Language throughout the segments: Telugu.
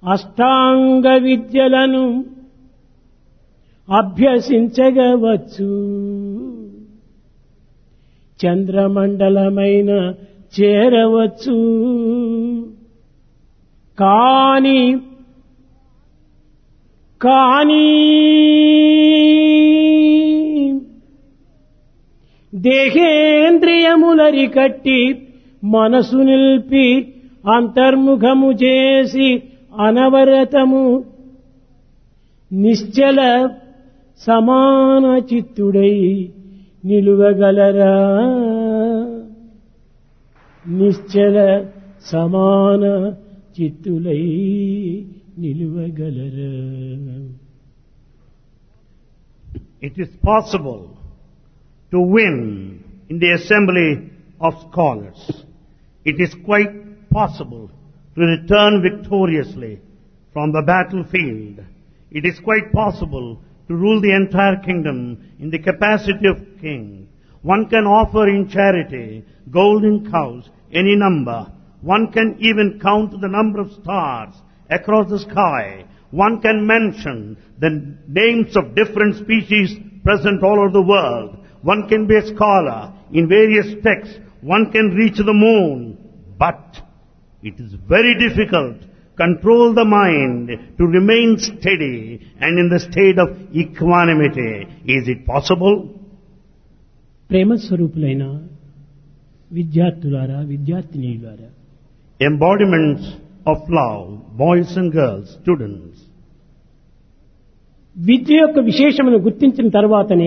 అష్టాంగ విద్యలను అభ్యసించగవచ్చు చంద్రమండలమైన చేరవచ్చు కాని కానీ దేహేంద్రియములరి కట్టి మనసు నిల్పి అంతర్ముఖము చేసి అనవరతము నిశ్చల సమాన చిత్తుడై నిలువగలరా నిశ్చల సమాన చిత్తులై నిలువగలరా It is possible to win in the assembly of scholars. It is quite possible to return victoriously from the battlefield. It is quite possible to rule the entire kingdom in the capacity of king. One can offer in charity golden cows, any number. One can even count the number of stars across the sky. One can mention the names of different species present all over the world. One can be a scholar in various texts. One can reach the moon. But it is very difficult control the mind to remain steady and in the state of equanimity. Is it possible? ప్రేమ స్వరూపులైన విద్యార్థులారా విద్యార్థినీయులారా Embodiments of love, boys and girls, students. విద్య యొక్క విశేషమును గుర్తించిన తర్వాతనే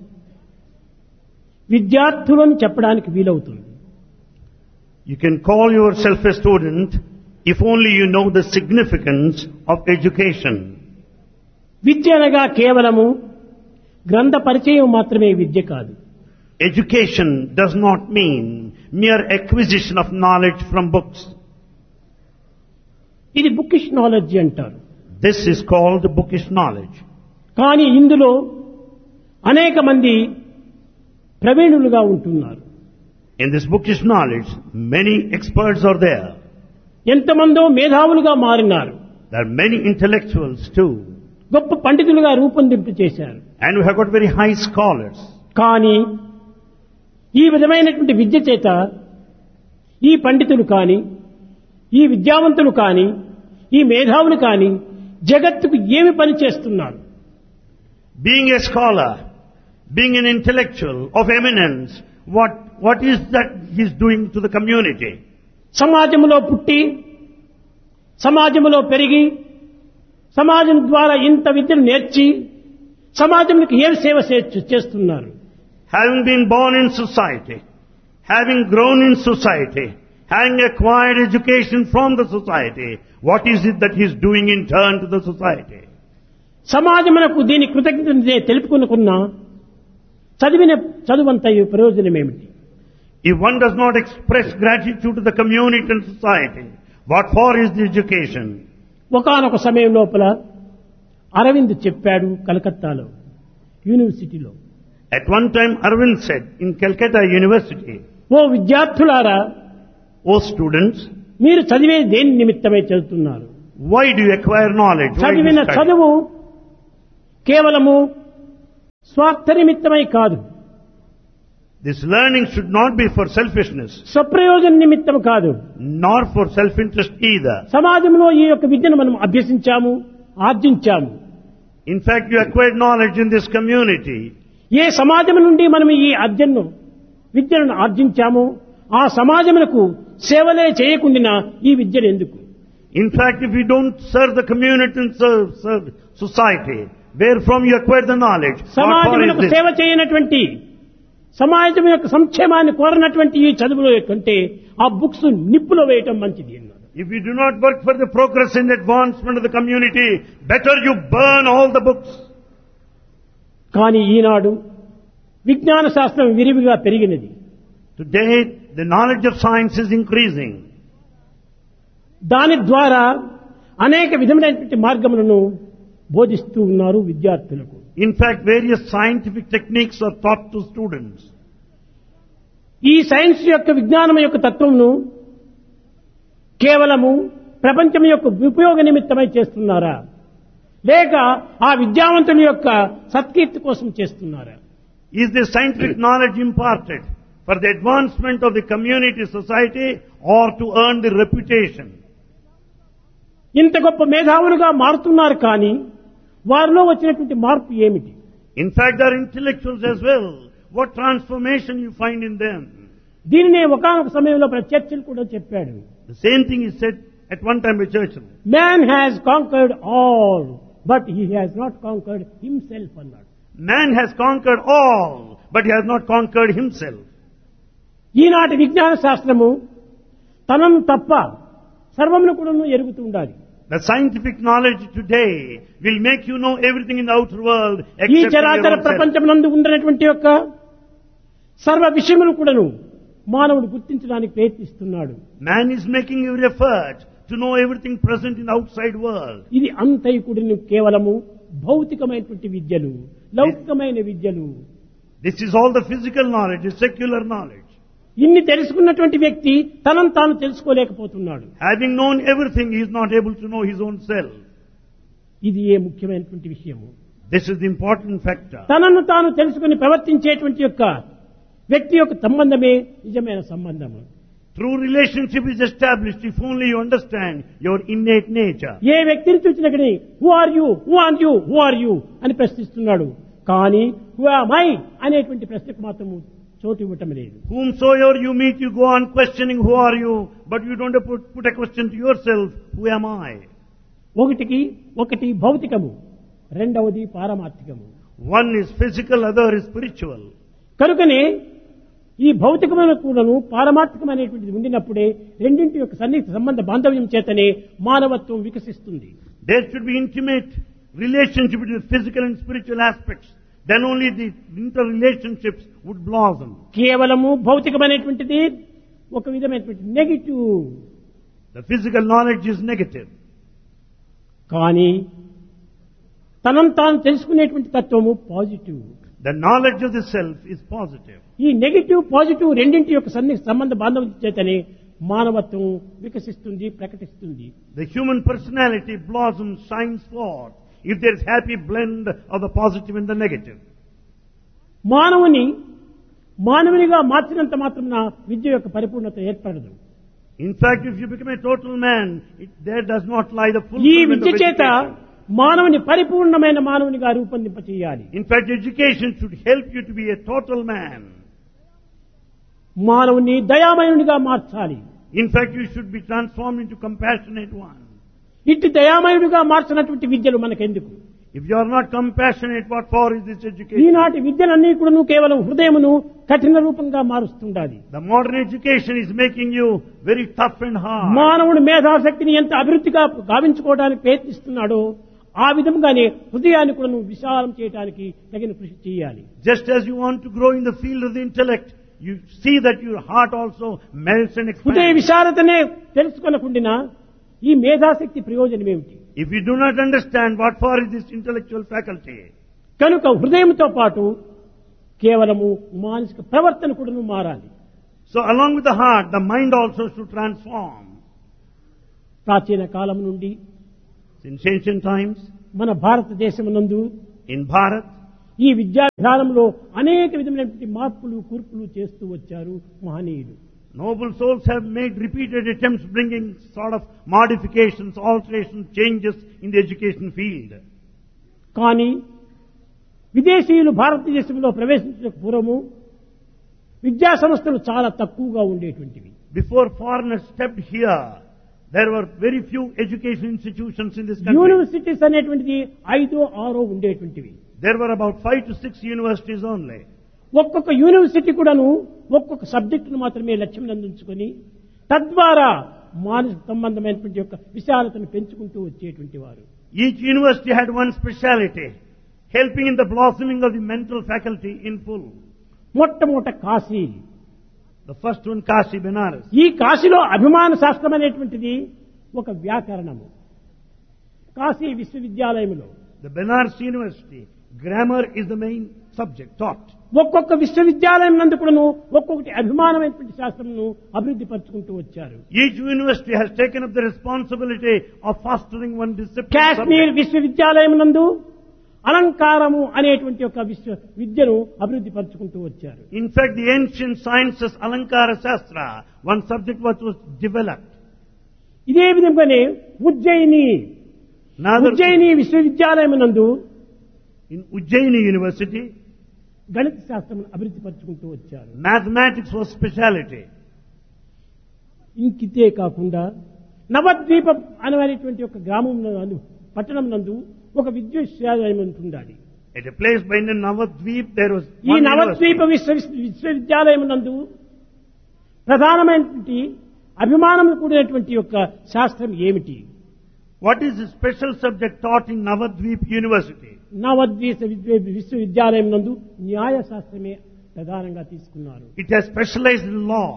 విద్యార్థులను చెప్పడానికి వీలవుతుంది You can call yourself a student if only you know the significance of education. విద్య అనగా కేవలము గ్రంథ పరిచయం మాత్రమే విద్య కాదు Education does not mean mere acquisition of knowledge from books. ఇది బుకిష్ నాలెడ్జ్ అంటారు This is called bookish knowledge. కానీ ఇందులో అనేక మంది ప్రవీణులుగా ఉంటున్నారు In this bookish knowledge, many experts are there. ఎంతమందో మేధావులుగా మారినారు There are many intellectuals too. గొప్ప పండితులుగా రూపొందింపు చేశారు And we have got very high scholars. కానీ ఈ విధమైనటువంటి విద్య చేత ఈ పండితులు కాని ఈ విద్యావంతులు కాని ఈ మేధావులు కాని జగత్తుకు ఏమి పని చేస్తున్నారు Being a scholar, being an intellectual of eminence, what, what is that he is doing to the community? సమాజంలో పుట్టి సమాజంలో పెరిగి సమాజం ద్వారా ఇంత విద్యను నేర్చి సమాజంకి ఏం సేవ చే- చేస్తున్నారు Having been born in society, having grown in society, having acquired education from the society, what is it that he is doing in turn to the society? సమాజమునకు దీని కృతజ్ఞత తెలుపుకునుకున్నా చదివిన చదువంత ప్రయోజనం ఏమిటి If one does not express gratitude to the community and society, what for is the education? ఒకనొక సమయం లోపల అరవింద్ చెప్పాడు కలకత్తాలో యూనివర్సిటీలో At one time, Arvind said in Calcutta University, ఓ విద్యార్థులారా O students, మీరు చదివే దేని నిమిత్తమై చదువుతున్నారు why do you acquire knowledge? Why do you చదివిన study? చదువు కేవలము స్వార్థ నిమిత్తమై కాదు This learning should not be for selfishness, స్వప్రయోజన నిమిత్తం కాదు nor for self-interest either. సమాజంలో ఈ యొక్క విద్యను మనం అభ్యసించాము ఆర్జించాము In fact, you acquired knowledge in this community. ఏ సమాజం నుండి మనం ఈ అర్జన్ను విద్యను ఆర్జించామో ఆ సమాజమునకు సేవలే చేయకుండిన ఈ విద్యను ఎందుకు In fact, if you don't serve the community and serve, serve society, wherefrom you acquired the knowledge, what for సమాజమునకు is this? సేవ చేయనటువంటి సమాజం యొక్క సంక్షేమాన్ని కోరనటువంటి ఈ చదువులో కంటే ఆ బుక్స్ నిప్పులో వేయటం మంచిది అన్నాడు If you do not work for the progress and advancement of the community, better you burn all the books. కానీ ఈనాడు విజ్ఞాన శాస్త్రం విరివిగా పెరిగినది Today, the knowledge of science is increasing. దాని ద్వారా అనేక విధమైనటువంటి మార్గములను బోధిస్తూ ఉన్నారు విద్యార్థులకు In fact, various scientific techniques are taught to students. ఈ సైన్స్ యొక్క విజ్ఞానం యొక్క తత్వమును కేవలము ప్రపంచం యొక్క ఉపయోగ నిమిత్తమై చేస్తున్నారా లేక ఆ విద్యావంతుని యొక్క సత్కీర్తి కోసం చేస్తున్నారా Is the scientific knowledge imparted for the advancement of the community, society, or to earn the reputation? ఇంత గొప్ప మేధావులుగా మారుతున్నారు కానీ వారిలో వచ్చినటువంటి మార్పు ఏమిటి In fact, they are intellectuals as well. What transformation you find in them? దీనినే ఒకనొక సమయంలో మన చర్చిలు కూడా చెప్పాడు The same thing is said at one time by Churchill. Man has conquered all but he has not conquered himself అన్నాడు Man has conquered all, but he has not conquered himself. ఈనాటి విజ్ఞాన శాస్త్రము తనను తప్ప సర్వమును కూడా ఎరుగుతూ ఉండాలి The scientific knowledge today will make you know everything in the outer world ఈ except in చరాచర your own self. ప్రపంచం నందు ఉండనటువంటి యొక్క సర్వ విషయములు కూడాను మానవుడు గుర్తించడానికి ప్రయత్నిస్తున్నాడు Man is making every effort to know everything present in the outside world. ఇది అంతైకుడిని కేవలము భౌతికమైనటువంటి విద్యలు లౌకికమైన విద్యలు This is all the physical knowledge, the secular knowledge. ఇన్ని తెలుసుకున్నటువంటి వ్యక్తి తనను తాను తెలుసుకోలేకపోతున్నాడు Having known everything, he is not able to know his own self. ఇది ఏ ముఖ్యమైనటువంటి విషయము This is the important factor. తనను తాను తెలుసుకుని ప్రవర్తించేటువంటి యొక్క వ్యక్తి యొక్క సంబంధమే నిజమైన సంబంధము True relationship is established if only you understand your innate nature. ఏ వ్యక్తిని చూసినా కానీ who are you who are you who are you అని ప్రశ్నిస్తున్నాడు కానీ హూ ఆమ్ ఐ అనేటువంటి ప్రశ్నకు మాత్రం చోటు ఇవ్వటం లేదు Whomsoever you meet, you go on questioning who are you, but you don't put, put a question to yourself, who am I? ఒకటికి ఒకటి భౌతికము రెండవది పారమార్థికము One is physical, other is spiritual. కనుకనే ఈ భౌతికమైన కూడాను పారమార్థికమైనటువంటిది ఉండినప్పుడే రెండింటి యొక్క సన్నిహిత సంబంధ బాంధవ్యం చేతనే మానవత్వం వికసిస్తుంది There should be intimate relationship between physical and spiritual aspects. Then only the interrelationships would blossom. కేవలము భౌతికమైనటువంటిది ఒక విధమైనటువంటి negative The physical knowledge is negative. కానీ తనను తాను తెలుసుకునేటువంటి తత్వము positive The knowledge of the self is positive. ఈ నెగిటివ్ పాజిటివ్ రెండింటి యొక్క సన్నిహిత సంబంధ బాంధవ్యం చేతనే మానవత్వం వికసిస్తుంది ప్రకటిస్తుంది The human personality blossoms, shines forth if there is happy blend of the positive and the negative. మానవుని మానవునిగా మార్చినంత మాత్రం విద్య యొక్క పరిపూర్ణత ఏర్పడదు In fact, if you become a total man, it, there does not lie the ఈ fulfillment విద్య of చేత education. మానవుని పరిపూర్ణమైన మానవునిగా రూపొందింప చేయాలి In fact, education should help you to be a total man. మానవుని దయామయునిగా మార్చాలి In fact, you should be transformed into compassionate one. ఇట్టి దయామయుడిగా మార్చినటువంటి విద్యలు మనకెందుకు If you are not compassionate, what for is this education? ఈనాటి విద్యలన్నీ కూడా కేవలం హృదయమును కఠిన రూపంగా మారుస్తుండాలి The modern education is making you very tough and hard. మానవుడు మేధాశక్తిని ఎంత అభివృద్ధిగా గావించుకోవడానికి ప్రయత్నిస్తున్నాడో ఆ విధంగానే హృదయాన్ని కూడా నువ్వు విశాలం చేయడానికి తగిన కృషి చేయాలి Just as you want to grow in the field of the intellect, you see that your heart also melts and హృదయ expands. విశారతనే తెలుసుకొనకుండా ఈ మేధాశక్తి ప్రయోజనం ఏమిటి If you do not understand what for is this intellectual faculty, కనుక హృదయంతో పాటు కేవలము మానసిక ప్రవర్తన కూడా మారాలి so along with the heart, the mind also should transform. ప్రాచీన కాలం నుండి Since ancient times, మన భారతదేశం నందు in Bharat, ఈ విద్యా విధానంలో అనేక విధమైనటువంటి మార్పులు కూర్పులు చేస్తూ వచ్చారు మహనీయులు noble souls have made repeated attempts bringing sort of modifications, alterations, changes in the education field. కానీ విదేశీయులు భారతదేశంలో ప్రవేశించిన పూర్వము విద్యా సంస్థలు చాలా తక్కువగా ఉండేటువంటివి Before foreigners stepped here, there were very few education institutions in this country. Universities అనేటువంటిది ఐదో ఆరో ఉండేటువంటివి There were about five to six universities only. ఒక్కొక్క యూనివర్సిటీ కూడాను ఒక్కొక్క సబ్జెక్టును మాత్రమే లక్ష్యం అందించుకొని తద్వారా మానసిక సంబంధమైనటువంటి యొక్క విశాలతను పెంచుకుంటూ వచ్చేటువంటి వారు Each university had one speciality, helping in the blossoming of the mental faculty in full. మొట్టమొదట Kashi The first one, Kashi Benares. ఈ కాశీలో అభిమాన శాస్త్రం అనేటువంటిది ఒక వ్యాకరణము కాశీ విశ్వవిద్యాలయంలో The Benares University, grammar is the main subject taught. ఒక్కొక్క విశ్వవిద్యాలయం నందు కూడాను ఒక్కొక్కటి అభిమానమైనటువంటి శాస్త్రంను అభివృద్ధి పరుచుకుంటూ వచ్చారు Each university has taken up the responsibility of fostering one discipline. Kashmir subject. విశ్వవిద్యాలయం నందు అలంకారము అనేటువంటి ఒక విశ్వ విద్యను అభివృద్ధి పరుచుకుంటూ వచ్చారు In fact, the ancient sciences, Alankara Shastra, one subject which was developed. ఇదే విధంగానే ఉజ్జయిని Another, ఉజ్జయిని విశ్వవిద్యాలయం నందు in Ujjaini University, గణిత శాస్త్రం అభివృద్ధి పరుచుకుంటూ వచ్చారు mathematics was speciality. ఇంకితే కాకుండా నవద్వీపం అనేటువంటి ఒక గ్రామం నందు పట్టణం నందు ఒక విద్యాలయం ఉంటుండాలి At a place by the Navadvip, there was ఈ one నవద్వీప university. విశ్వ విశ్వవిద్యాలయం నందు ప్రధానమైనటువంటి అభిమానం కూడినటువంటి యొక్క శాస్త్రం ఏమిటి What is the special subject taught in Navadvip University? నవద్వీప విద్వ- విశ్వవిద్యాలయం నందు న్యాయ శాస్త్రమే ప్రధానంగా తీసుకున్నారు It has specialized in law.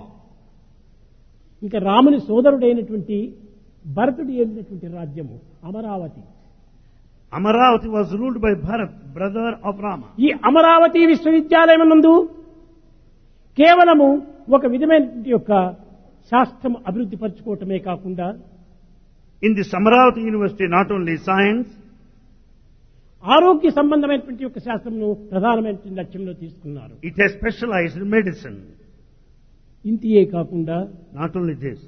ఇంకా రాముని సోదరుడైనటువంటి భరతుడు ఏలినటువంటి రాజ్యము Amaravati Amaravati was ruled by Bharat, brother of Rama. ఈ అమరావతి విశ్వవిద్యాలయం నందు కేవలము ఒక విధమైనటువంటి యొక్క శాస్త్రం అభివృద్ధి పరచుకోవటమే కాకుండా In this Amaravati University, not only science, ఆరోగ్య సంబంధమైనటువంటి యొక్క శాస్త్రంను ప్రధానమైనటువంటి లక్ష్యంలో తీసుకున్నారు it has specialized in medicine. ఇంతియే కాకుండా Not only this,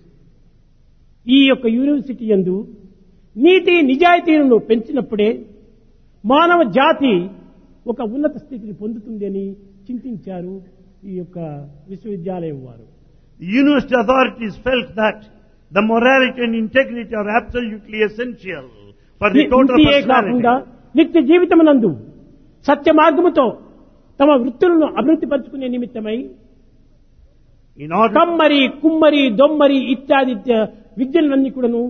ఈ యొక్క యూనివర్సిటీ యందు నీతి నిజాయితీలను పెంచినప్పుడే మానవ జాతి ఒక ఉన్నత స్థితిని పొందుతుంది అని చింతించారు ఈ యొక్క విశ్వవిద్యాలయం వారు the university authorities felt that the morality and integrity are absolutely essential for the total ఇంతియే కాకుండా personality. నిత్య జీవితమునందు సత్య మార్గముతో తమ వృత్తులను అభివృద్ధి పరచుకునే నిమిత్తమై In order, కమ్మరి కుమ్మరి దొమ్మరి ఇత్యాది ఇత్య- విద్యలన్నీ కూడాను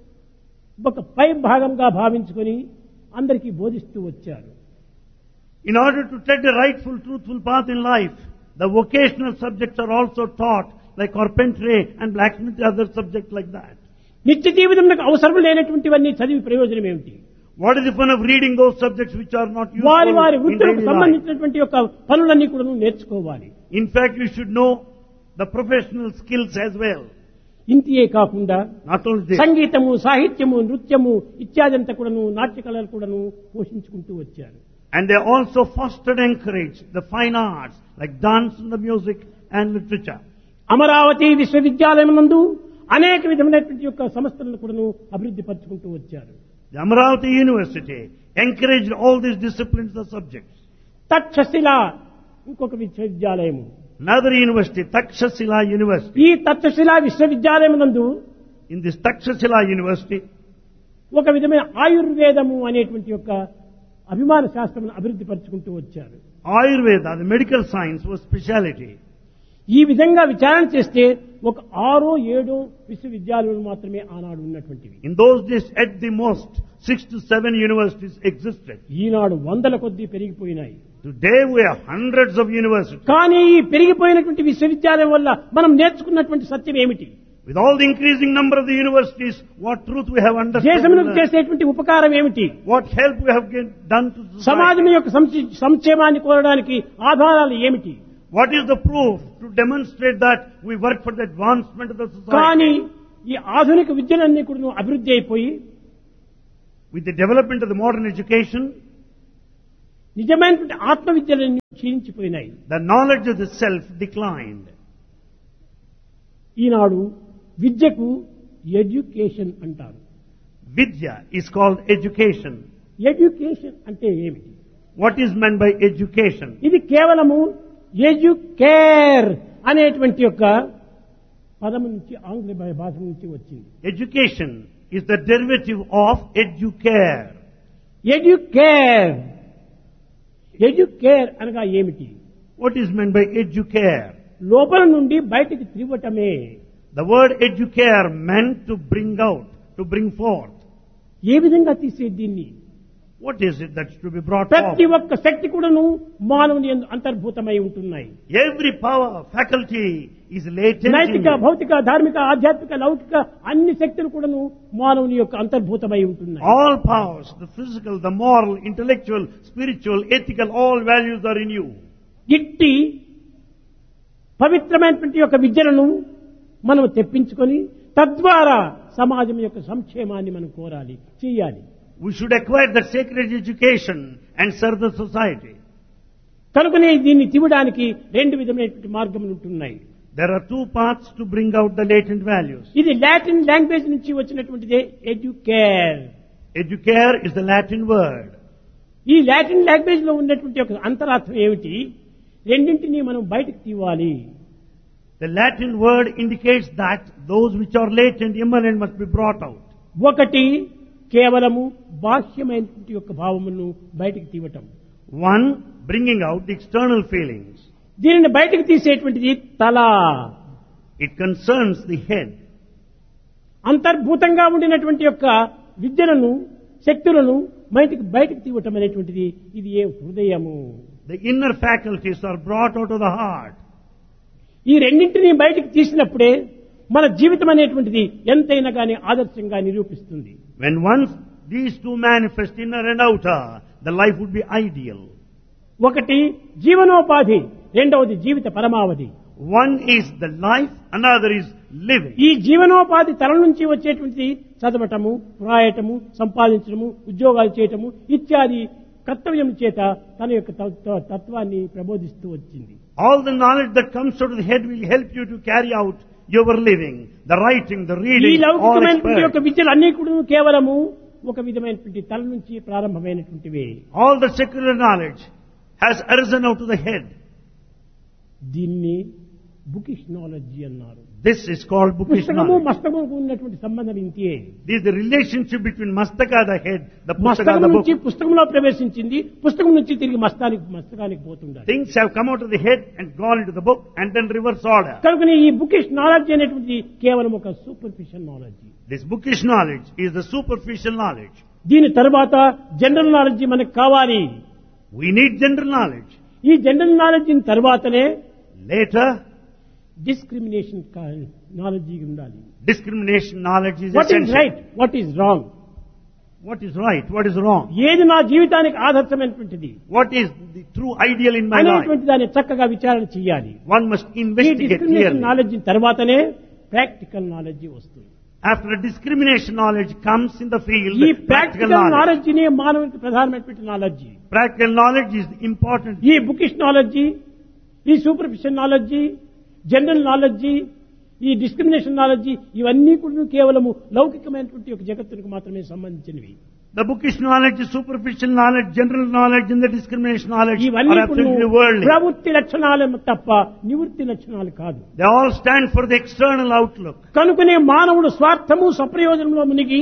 ఒక పై భాగంగా భావించుకొని అందరికీ బోధిస్తూ వచ్చారు in order to tread a rightful, truthful path in life, the vocational subjects are also taught, like carpentry and blacksmith, other subjects like that. నిత్య జీవితంలో అవసరం లేనటువంటివన్నీ చదివి ప్రయోజనం ఏమిటి What is the fun of reading those subjects which are not useful వారి వారి in వృత్తులకు daily life? సంబంధించినటువంటి యొక్క పనులన్నీ కూడా నేర్చుకోవాలి In fact, you should know the professional skills as well. ఇంతియే కాకుండా Not only this, సంగీతము సాహిత్యము నృత్యము ఇత్యాదంతా కూడాను నాట్య కళలు కూడాను పోషించుకుంటూ వచ్చారు and they also fostered and encouraged the fine arts like dance and the music and literature. Amaravati విశ్వవిద్యాలయం నందు అనేక విధమైనటువంటి యొక్క సంస్థలను కూడాను అభివృద్ధి పరచుకుంటూ వచ్చారు The Amaravati University encouraged all these disciplines and subjects. Takshashila ఇంకొక విశ్వవిద్యాలయము Another university, Takshashila University. ఈ తక్షశిల విశ్వవిద్యాలయం నందు In this Takshashila University, ఒక విధమైన ఆయుర్వేదము అనేటువంటి యొక్క అభిమాన శాస్త్రం అభివృద్ధి పరచుకుంటూ వచ్చారు Ayurveda, the medical science was speciality. ఈ విధంగా విచారణ చేస్తే ఒక ఆరో ఏడో విశ్వవిద్యాలయాలు మాత్రమే ఆనాడు ఉన్నటువంటివి In those days, at the most, six to seven universities existed. ఈనాడు వందల కొద్దీ పెరిగిపోయినాయి Today we have hundreds of universities. కానీ ఈ పెరిగిపోయినటువంటి విశ్వవిద్యాలయం వల్ల మనం నేర్చుకున్నటువంటి సత్యం ఏమిటి With all the increasing number of the universities, what truth we have understood? దేశములకు and చేసేటువంటి ఉపకారం ఏమిటి What help we have get- done to society? సమాజం యొక్క సంక్షే- సంక్షేమాన్ని కోరడానికి ఆధారాలు ఏమిటి What is the proof to demonstrate that we work for the advancement of the society? కానీ ఈ ఆధునిక విద్యలన్నీ కూడా అభివృద్ధి అయిపోయి With the development of the modern education, నిజమైనటువంటి ఆత్మ విద్యలన్నీ క్షీణించిపోయినాయి the knowledge of the self declined. ఈనాడు విద్యకు ఎడ్యుకేషన్ అంటారు Vidya is called education. Education అంటే ఏమిటి What is meant by education? ఇది కేవలము ఎడ్యుకేర్ అనేటువంటి యొక్క పదము నుంచి ఆంగ్ల భా- భాష నుంచి వచ్చింది Education is the derivative of educare. Educare educare అనగా ఏమిటి What is meant by educare? లోపల నుండి బయటికి త్రివ్వటమే The word educare meant to bring out, to bring forth. ఏ విధంగా తీసే దీన్ని What is it that's to be brought ప్రతి forward? ఒక్క శక్తి కూడాను మానవుని యందు అంతర్భూతమై ఉంటున్నాయి Every power, faculty is latent in నైతిక you. భౌతిక ధార్మిక ఆధ్యాత్మిక లౌకిక అన్ని శక్తులు కూడాను మానవుని యొక్క అంతర్భూతమై ఉంటున్నాయి All powers, the physical, the moral, intellectual, spiritual, ethical, all values are in you. ఇట్టి పవిత్రమైనటువంటి యొక్క విద్యలను మనం తెప్పించుకొని తద్వారా సమాజం యొక్క సంక్షేమాన్ని మనం కోరాలి చేయాలి We should acquire that sacred education and serve the society. కనుకనే దీన్ని తివడానికి రెండు విధమైనటువంటి మార్గములు ఉంటున్నాయి There are two paths to bring out the latent values. ఇది లాటిన్ లాంగ్వేజ్ నుంచి వచ్చినటువంటిదే educare Educare is the Latin word. ఈ లాటిన్ లాంగ్వేజ్ లో ఉన్నటువంటి ఒక అంతరార్థం ఏమిటి రెండింటినీ మనం బయటకు తీవాలి The Latin word indicates that those which are latent, immanent must be brought out. ఒకటి కేవలము బాహ్యమైనటువంటి యొక్క భావమును బయటకు తీయటం One, bringing out the external feelings. దీనిని బయటకు తీసేటువంటిది తల It concerns the head. అంతర్భూతంగా ఉండినటువంటి యొక్క విద్యలను శక్తులను బయటకు బయటకు తీయటం అనేటువంటిది ఇది ఏ హృదయము The inner faculties are brought out of the heart. ఈ రెండింటినీ బయటకు తీసినప్పుడే మన జీవితం అనేటువంటిది ఎంతైనా కానీ ఆదర్శంగా నిరూపిస్తుంది When once these two manifest, inner and outer, the life would be ideal. ఒకటి జీవనోపాధి రెండవది జీవిత పరమావధి One is the life, another is living. ఈ జీవనోపాధి తల నుంచి వచ్చేటువంటిది చదవటము వ్రాయటము సంపాదించడము ఉద్యోగాలు చేయటము ఇత్యాది కర్తవ్యం చేత తన యొక్క తత్వ- తత్వాన్ని ప్రబోధిస్తూ వచ్చింది All the knowledge that comes out of the head will help you to carry out your living, the writing, the ఈ reading, all లౌకికమైనటువంటి యొక్క expert. విద్యలు అన్ని కూడా కేవలము ఒక విధమైనటువంటి తల నుంచి ప్రారంభమైనటువంటివే All the secular knowledge has arisen out of the head. దీన్ని బుకిష్ నాలెడ్జీ అన్నారు This is called bookish పుస్తకము knowledge. మస్తకముకు ఉన్నటువంటి సంబంధం ఇంతే This is the relationship between Mastaka, the head, the Pustaka, మస్తకం the book. నుంచి పుస్తకంలో ప్రవేశించింది పుస్తకం నుంచి తిరిగి మస్తానికి మస్తకానికి పోతుండాలి Things have come out of the head and gone into the book and then reverse order. కనుక ఈ బుకిష్ నాలెడ్జ్ అనేటువంటిది కేవలం ఒక superficial knowledge This bookish knowledge is the superficial knowledge. దీని తర్వాత జనరల్ నాలెడ్జ్ మనకు కావాలి We need general knowledge. ఈ జనరల్ నాలెడ్జ్ తర్వాతనే Later, డిస్క్రిమినేషన్ నాలెడ్జ్ ఉండాలి discrimination knowledge is what is essential. Right what is wrong What is right? What is wrong? ఏది నా జీవితానికి ఆదర్శమైనటువంటిది What is the true ideal in my life? అనేటువంటి దాన్ని చక్కగా విచారణ చేయాలి One must ఈ investigate డిస్క్రిమినేషన్ clearly. నాలెడ్జ్ తర్వాతనే ప్రాక్టికల్ నాలెడ్జ్ వస్తుంది After discrimination knowledge comes in the field, ఈ practical ప్రాక్టికల్ knowledge. నాలెడ్జ్ నే మానవునికి ప్రధానమైనటువంటి knowledge Practical knowledge is important. ఈ బుకిష్ నాలెడ్జ్ ఈ సూపర్ఫిషియల్ నాలెడ్జ్ జనరల్ నాలెడ్జ్ ఈ డిస్క్రిమినేషన్ నాలెడ్జ్ ఇవన్నీ కూడా కేవలము లౌకికమైనటువంటి ఒక జగత్తునికి మాత్రమే సంబంధించినవి The bookish knowledge, the superficial knowledge, general knowledge, and the discrimination knowledge ఇవన్నీ are absolutely కూడా worldly. ప్రవృత్తి లక్షణాలు తప్ప నివృత్తి లక్షణాలు కాదు They all stand for the external outlook. కనుకనే మానవుడు స్వార్థము సప్రయోజనంలో మునిగి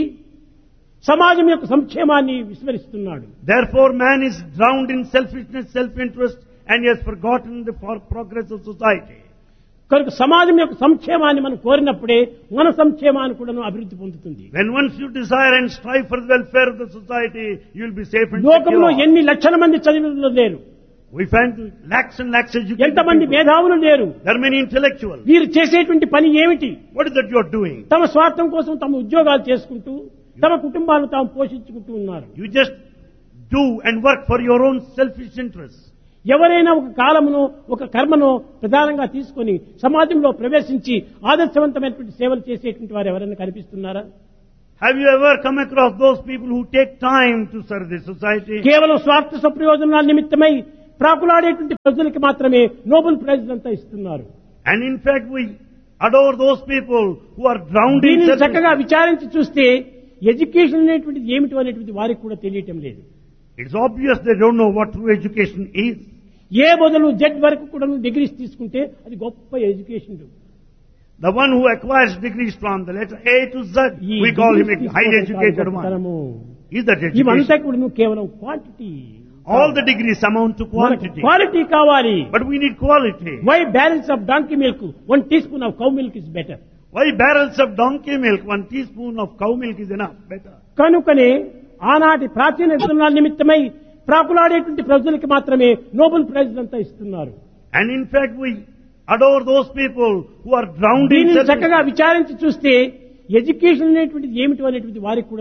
సమాజం యొక్క సంక్షేమాన్ని విస్మరిస్తున్నాడు Therefore, man is drowned in selfishness, self-interest, and he has forgotten the for- progress of society. కనుక సమాజం యొక్క సంక్షేమాన్ని మనం కోరినప్పుడే మన సంక్షేమాన్ని కూడా అభివృద్ధి పొందుతుంది When once you desire and strive for the welfare of the society, you will be safe and లోకంలో secure. ఎన్ని లక్షల మంది చదివిన లేరు We find lakhs and lakhs educated ఎంతమంది people. మేధావులు లేరు There are many intellectuals. వీరు చేసేటువంటి పని ఏమిటి What is that you are doing? తమ స్వార్థం కోసం తమ ఉద్యోగాలు చేసుకుంటూ తమ కుటుంబాలను తాము పోషించుకుంటూ ఉన్నారు You just do and work for your own selfish interests. ఎవరైనా ఒక కాలమును ఒక కర్మను ప్రధానంగా తీసుకొని సమాజంలో ప్రవేశించి ఆదర్శవంతమైనటువంటి సేవలు చేసేటువంటి వారు ఎవరైనా కనిపిస్తున్నారా Have you ever come across those people who take time to serve the society? కేవలం స్వార్థ సప్రయోజనాల నిమిత్తమై ప్రాకులాడేటువంటి ప్రజలకి మాత్రమే నోబెల్ ప్రైజ్ అంతా ఇస్తున్నారు And in fact, we adore those people who are drowned in దీనిని selfish చక్కగా విచారించి చూస్తే ఎడ్యుకేషన్ అనేటువంటిది ఏమిటో అనేటువంటి వారికి కూడా తెలియటం లేదు It's obvious they don't know what true education is. ఏ మొదలు జెడ్ వరకు కూడా డిగ్రీస్ తీసుకుంటే అది గొప్ప education The one who acquires degrees from the letter A to Z, ఈ we call him degrees a highly తీసుకోవడం educated కాదు one. గొప్పతనము. Is that ఇవంతా education? కూడా కేవలం quantity All the degrees amount to quantity. Quality కావాలి But we need quality. Why balance of donkey milk one teaspoon of cow milk is better Why barrels of donkey milk, one teaspoon of cow milk is enough, better. కనుకనే ఆనాటి ప్రాచీన విధానాల నిమిత్తమై ప్రాకులాడేటువంటి ప్రజలకి మాత్రమే నోబెల్ ప్రైజ్ అంతా ఇస్తున్నారు And in fact, we adore those people who are drowned in దీనిని certain చక్కగా విచారించి చూస్తే ఎడ్యుకేషన్ అనేటువంటిది ఏమిటి అనేటువంటి వారికి కూడా